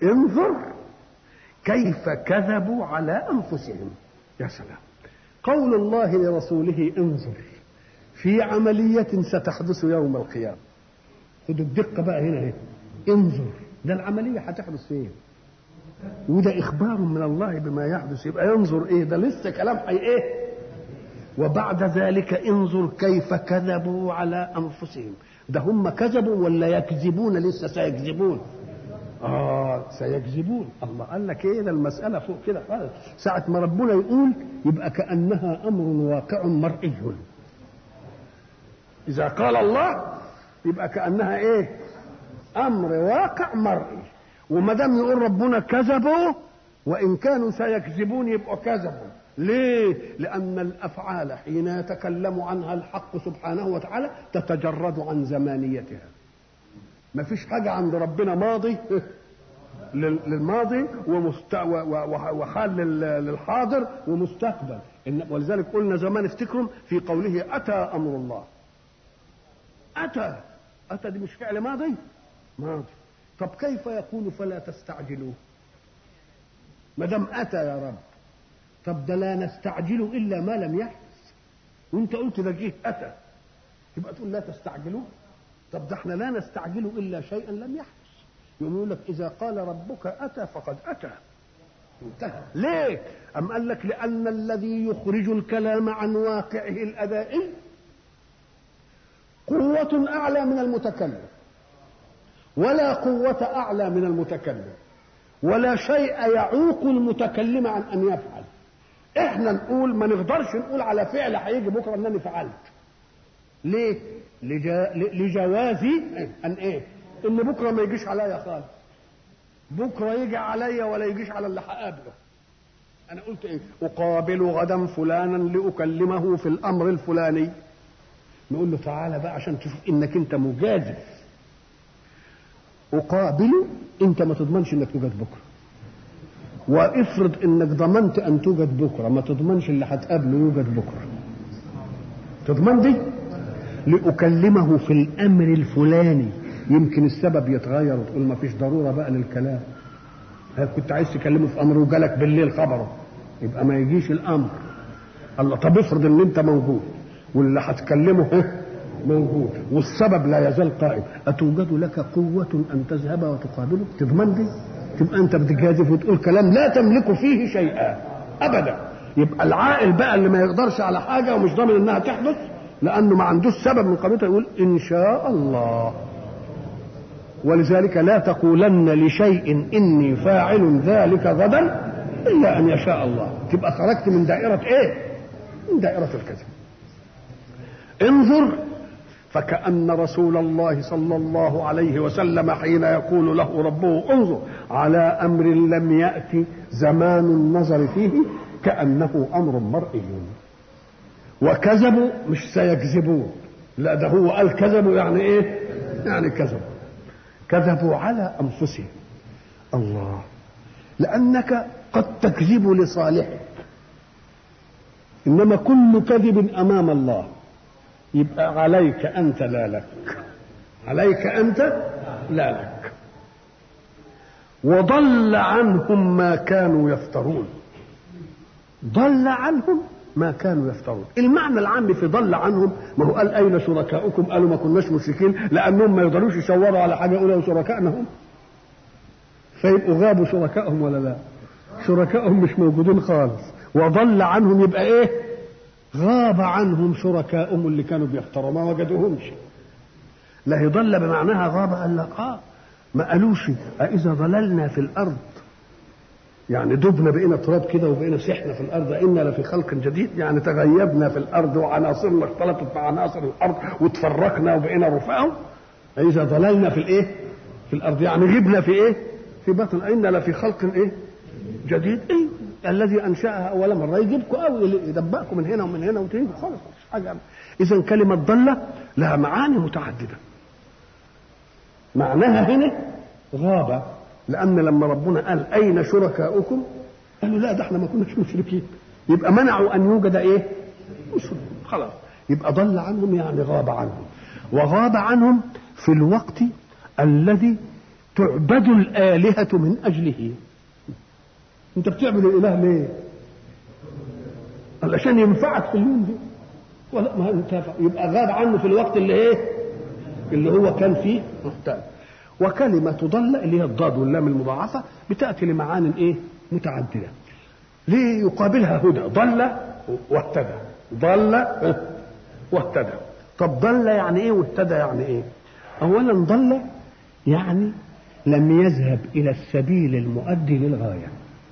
انظر كيف كذبوا على انفسهم يا سلام قول الله لرسوله انظر في عملية ستحدث يوم القيامة خدوا الدقة بقى هنا اهي انظر ده العملية هتحدث فين وده إخبار من الله بما يحدث يبقى ينظر إيه ده لسه كلام حي إيه وبعد ذلك انظر كيف كذبوا على أنفسهم ده هم كذبوا ولا يكذبون لسه سيكذبون آه سيكذبون الله قال لك إيه ده المسألة فوق كده خالص ساعة ما ربنا يقول يبقى كأنها أمر واقع مرئي إذا قال الله يبقى كأنها إيه أمر واقع مرئي وما دام يقول ربنا كذبوا وإن كانوا سيكذبون يبقوا كذبوا ليه؟ لأن الأفعال حين يتكلم عنها الحق سبحانه وتعالى تتجرد عن زمانيتها ما فيش حاجة عند ربنا ماضي للماضي ومست... وحال للحاضر ومستقبل ولذلك قلنا زمان افتكروا في قوله أتى أمر الله أتى أتى دي مش فعل ماضي ماضي طب كيف يقول فلا تستعجلوه ما دام أتى يا رب طب ده لا نستعجل إلا ما لم يحدث وانت قلت ده جه أتى يبقى تقول لا تستعجلوه طب ده احنا لا نستعجل إلا شيئا لم يحدث يقول لك إذا قال ربك أتى فقد أتى انتهى ليه أم قال لك لأن الذي يخرج الكلام عن واقعه الأدائي قوة أعلى من المتكلم ولا قوة أعلى من المتكلم ولا شيء يعوق المتكلم عن أن يفعل احنا نقول ما نقدرش نقول على فعل هيجي بكره انني فعلت ليه لجا... لجوازي ان ايه ان بكره ما يجيش عليا خالص بكره يجي عليا ولا يجيش على اللي هقابله انا قلت ايه اقابل غدا فلانا لاكلمه في الامر الفلاني نقول له تعالى بقى عشان تشوف انك انت مجازف اقابله انت ما تضمنش انك توجد بكره وافرض انك ضمنت ان توجد بكره ما تضمنش اللي هتقابله يوجد بكره تضمن دي لاكلمه في الامر الفلاني يمكن السبب يتغير وتقول ما فيش ضروره بقى للكلام هل كنت عايز تكلمه في امر وجالك بالليل خبره يبقى ما يجيش الامر الله طب افرض ان انت موجود واللي هتكلمه موجود والسبب لا يزال قائم أتوجد لك قوة أن تذهب وتقابله تضمن دي تبقى أنت بتجازف وتقول كلام لا تملك فيه شيئا أبدا يبقى العاقل بقى اللي ما يقدرش على حاجة ومش ضامن إنها تحدث لأنه ما عندوش سبب من قبيلته يقول إن شاء الله ولذلك لا تقولن لشيء إني فاعل ذلك غدا إلا أن يشاء الله تبقى خرجت من دائرة إيه؟ من دائرة الكذب انظر فكأن رسول الله صلى الله عليه وسلم حين يقول له ربه انظر على أمر لم يأتي زمان النظر فيه كأنه أمر مرئي وكذبوا مش سيكذبون لا ده هو قال كذبوا يعني ايه يعني كذبوا كذبوا على أنفسهم الله لأنك قد تكذب لصالحك إنما كل كذب أمام الله يبقى عليك أنت لا لك عليك أنت لا لك وضل عنهم ما كانوا يفترون ضل عنهم ما كانوا يفترون المعنى العام في ضل عنهم ما هو قال أين شركاؤكم قالوا ما كناش مشركين لأنهم ما يقدروش يشوروا على حاجة يقولوا شركائنا هم فيبقوا غابوا شركائهم ولا لا شركائهم مش موجودين خالص وضل عنهم يبقى ايه غاب عنهم شركاؤهم اللي كانوا بيختاروا ما وجدوهمش لا هي ضل بمعناها غاب قال لك اه ما قالوش أإذا ضللنا في الأرض يعني دبنا بقينا تراب كده وبقينا سحنا في الأرض إنا لفي خلق جديد يعني تغيبنا في الأرض وعناصرنا اختلطت مع عناصر الأرض وتفرقنا وبقينا رفاع إذا ضللنا في الإيه؟ في الأرض يعني غبنا في إيه؟ في بطن إنا لفي خلق إيه؟ جديد إيه؟ الذي انشاها اول مره يجيبكم قوي يدبقكم من هنا ومن هنا وتيجوا خالص مش حاجه اذا كلمه ضله لها معاني متعدده معناها هنا غابه لان لما ربنا قال اين شركاؤكم قالوا لا ده احنا ما كناش مشركين يبقى منعوا ان يوجد ايه مشرك خلاص يبقى ضل عنهم يعني غاب عنهم وغاب عنهم في الوقت الذي تعبد الآلهة من أجله أنت بتعبد الإله ليه؟ علشان ينفعك في اليوم دي ولا ما انتفع يبقى غاب عنه في الوقت اللي ايه؟ اللي هو كان فيه محتاج وكلمة ضل اللي هي الضاد واللام المضاعفة بتأتي لمعان ايه؟ متعددة ليه يقابلها هدى ضل واهتدى ضل واهتدى طب ضل يعني ايه واهتدى يعني ايه؟ أولا ضل يعني لم يذهب إلى السبيل المؤدي للغاية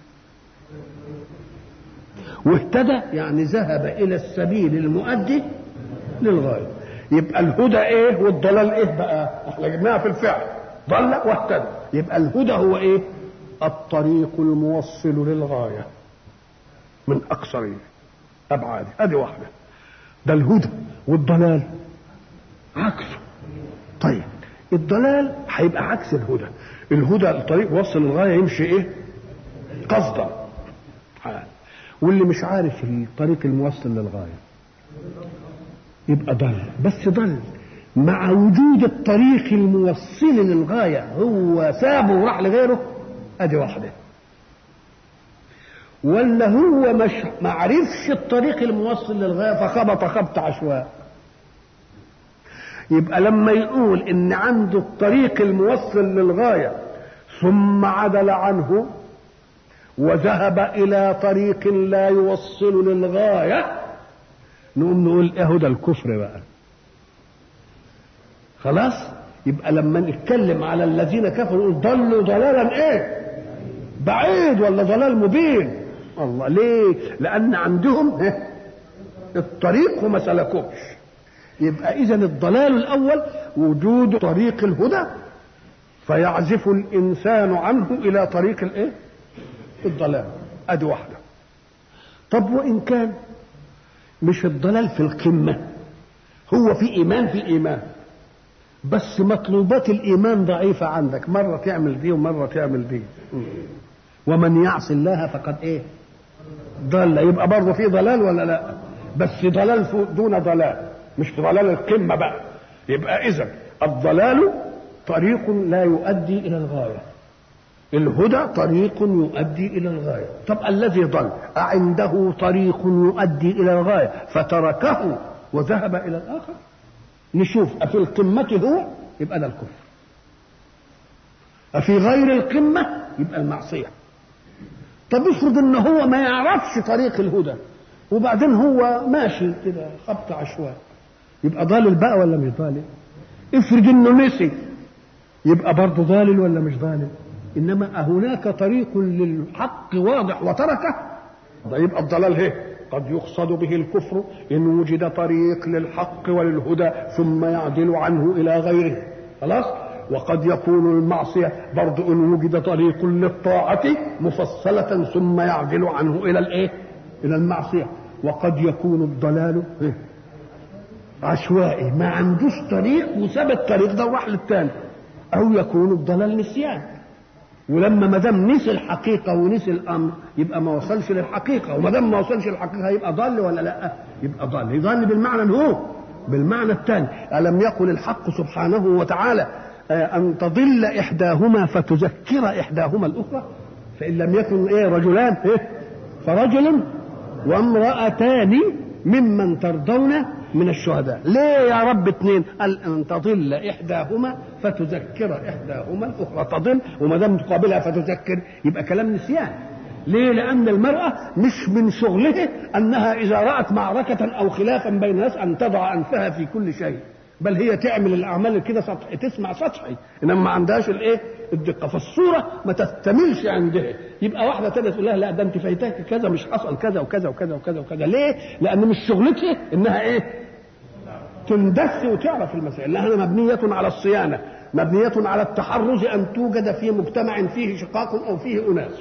واهتدى يعني ذهب إلى السبيل المؤدي للغاية يبقى الهدى ايه والضلال ايه بقى احنا جبناها في الفعل ضل واهتدى يبقى الهدى هو ايه الطريق الموصل للغاية من أقصر أبعاده ادي واحدة ده الهدى والضلال عكسه طيب الضلال هيبقى عكس الهدى الهدى الطريق وصل للغايه يمشي ايه قصدا واللي مش عارف الطريق الموصل للغايه يبقى ضل بس ضل مع وجود الطريق الموصل للغايه هو سابه وراح لغيره ادي واحده ولا هو مش ما عرفش الطريق الموصل للغايه فخبط خبط عشواء يبقى لما يقول ان عنده الطريق الموصل للغايه ثم عدل عنه وذهب الى طريق لا يوصل للغايه نقوم نقول ايه ده الكفر بقى خلاص يبقى لما نتكلم على الذين كفروا نقول ضلوا ضلالا ايه بعيد ولا ضلال مبين الله ليه لان عندهم الطريق وما سلكوش يبقى اذا الضلال الاول وجود طريق الهدى فيعزف الانسان عنه الى طريق الايه الضلال ادي واحده طب وان كان مش الضلال في القمه هو في ايمان في ايمان بس مطلوبات الايمان ضعيفه عندك مره تعمل دي ومره تعمل دي ومن يعص الله فقد ايه ضل يبقى برضه في ضلال ولا لا بس ضلال دون ضلال مش في ضلال القمه بقى يبقى اذا الضلال طريق لا يؤدي الى الغايه الهدى طريق يؤدي الى الغايه طب الذي ضل اعنده طريق يؤدي الى الغايه فتركه وذهب الى الاخر نشوف افي القمه هو يبقى ده الكفر افي غير القمه يبقى المعصيه طب افرض ان هو ما يعرفش طريق الهدى وبعدين هو ماشي كده خبط عشوائي يبقى ضالل بقى ولا مش ضالل افرض انه نسي يبقى برضه ضالل ولا مش ضالل انما هناك طريق للحق واضح وتركه ده يبقى الضلال هي قد يقصد به الكفر ان وجد طريق للحق وللهدى ثم يعدل عنه الى غيره خلاص وقد يكون المعصية برضو إن وجد طريق للطاعة مفصلة ثم يعدل عنه إلى الإيه؟ إلى المعصية وقد يكون الضلال عشوائي ما عندوش طريق وساب الطريق ده وراح للتاني أو يكون الضلال نسيان ولما ما دام نسي الحقيقة ونسي الأمر يبقى ما وصلش للحقيقة وما دام ما وصلش للحقيقة يبقى ضل ولا لا؟ يبقى ضل يضل بالمعنى هو بالمعنى الثاني ألم يقل الحق سبحانه وتعالى أن تضل إحداهما فتذكر إحداهما الأخرى فإن لم يكن إيه رجلان إيه فرجل وامرأتان ممن ترضون من الشهداء ليه يا رب اثنين قال أن تضل إحداهما فتذكر إحداهما الأخرى تضل وما دام تقابلها فتذكر يبقى كلام نسيان ليه لأن المرأة مش من شغلها أنها إذا رأت معركة أو خلافا بين الناس أن تضع أنفها في كل شيء بل هي تعمل الاعمال كده سطحي تسمع سطحي انما ما عندهاش الايه الدقه فالصوره ما تستملش عندها يبقى واحده تانية تقول لها لا ده انت فايتاك كذا مش حصل كذا وكذا وكذا وكذا وكذا ليه؟ لان مش شغلتها انها ايه؟ تندس وتعرف المسائل لانها مبنيه على الصيانه مبنيه على التحرز ان توجد في مجتمع فيه شقاق او فيه اناس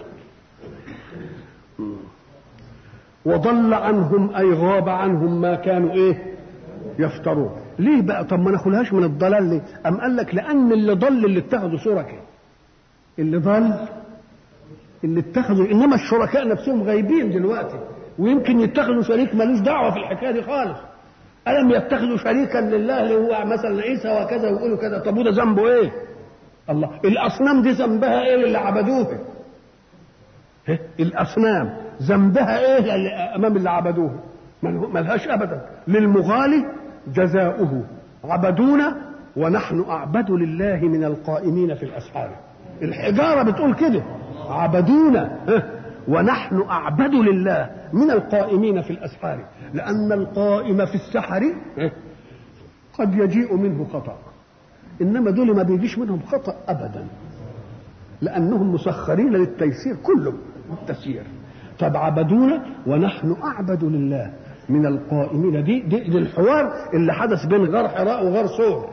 وضل عنهم اي غاب عنهم ما كانوا ايه يفترون ليه بقى طب ما ناخدهاش من الضلال ليه ام قال لك لان اللي ضل اللي اتخذوا شركاء اللي ضل اللي اتخذوا انما الشركاء نفسهم غايبين دلوقتي ويمكن يتخذوا شريك ملوش دعوه في الحكايه دي خالص الم يتخذوا شريكا لله اللي هو مثلا عيسى وكذا ويقولوا كذا طب وده ذنبه ايه الله الاصنام دي ذنبها ايه اللي عبدوها إيه؟ الاصنام ذنبها ايه اللي امام اللي عبدوها ملهاش ابدا للمغالي جزاؤه عبدونا ونحن اعبد لله من القائمين في الاسحار الحجاره بتقول كده عبدونا ونحن اعبد لله من القائمين في الاسحار لان القائم في السحر قد يجيء منه خطأ انما دول ما بيجيش منهم خطا ابدا لانهم مسخرين للتيسير كلهم التسيير طب عبدونا ونحن اعبد لله من القائمين دي, دي, دي الحوار اللي حدث بين غار حراء وغار صور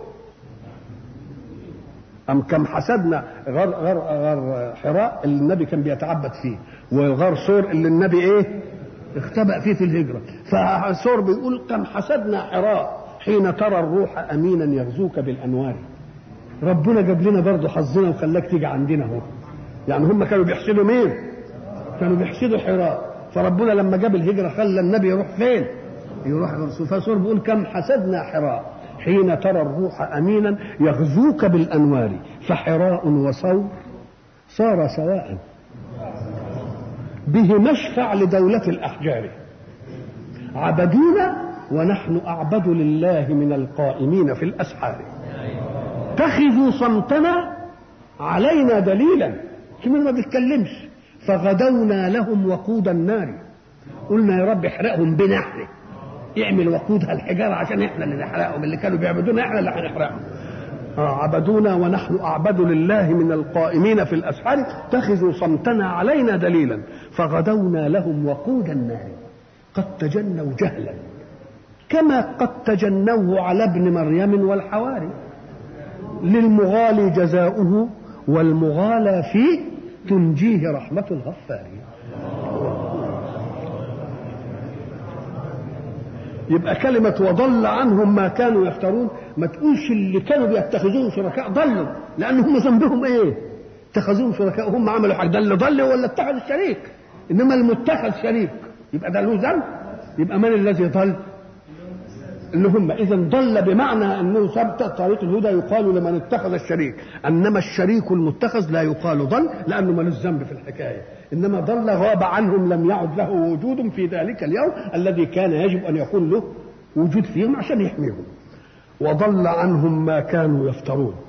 أم كم حسدنا غار غار غار حراء اللي النبي كان بيتعبد فيه وغار صور اللي النبي ايه اختبأ فيه في الهجرة فصور بيقول كم حسدنا حراء حين ترى الروح امينا يغزوك بالانوار ربنا جاب لنا برضه حظنا وخلاك تيجي عندنا اهو يعني هم كانوا بيحسدوا مين كانوا بيحسدوا حراء فربنا لما جاب الهجره خلى النبي يروح فين يروح الرسول فسور بيقول كم حسدنا حراء حين ترى الروح امينا يغزوك بالانوار فحراء وصور صار سواء به مشفع لدولة الأحجار عبدونا ونحن أعبد لله من القائمين في الأسحار اتخذوا صمتنا علينا دليلا كمان ما بيتكلمش فغدونا لهم وقود النار قلنا يا رب احرقهم بنا احنا اعمل وقودها الحجارة عشان احنا اللي نحرقهم اللي كانوا بيعبدونا احنا اللي هنحرقهم آه عبدونا ونحن أعبد لله من القائمين في الأسحار اتخذوا صمتنا علينا دليلا فغدونا لهم وقود النار قد تجنوا جهلا كما قد تجنوه على ابن مريم والحواري للمغالي جزاؤه والمغالى فيه تنجيه رحمة الغفار يبقى كلمة وضل عنهم ما كانوا يفترون ما تقولش اللي كانوا بيتخذوهم شركاء ضلوا لأن هم ذنبهم إيه؟ اتخذوهم شركاء هم عملوا حاجة ده اللي ضل ولا اتخذ الشريك إنما المتخذ شريك يبقى ده له ذنب يبقى من الذي ضل؟ اللي هم اذا ضل بمعنى انه ثبت طريق الهدى يقال لمن اتخذ الشريك انما الشريك المتخذ لا يقال ضل لانه ملوش ذنب في الحكايه انما ضل غاب عنهم لم يعد له وجود في ذلك اليوم الذي كان يجب ان يكون له وجود فيهم عشان يحميهم وضل عنهم ما كانوا يفترون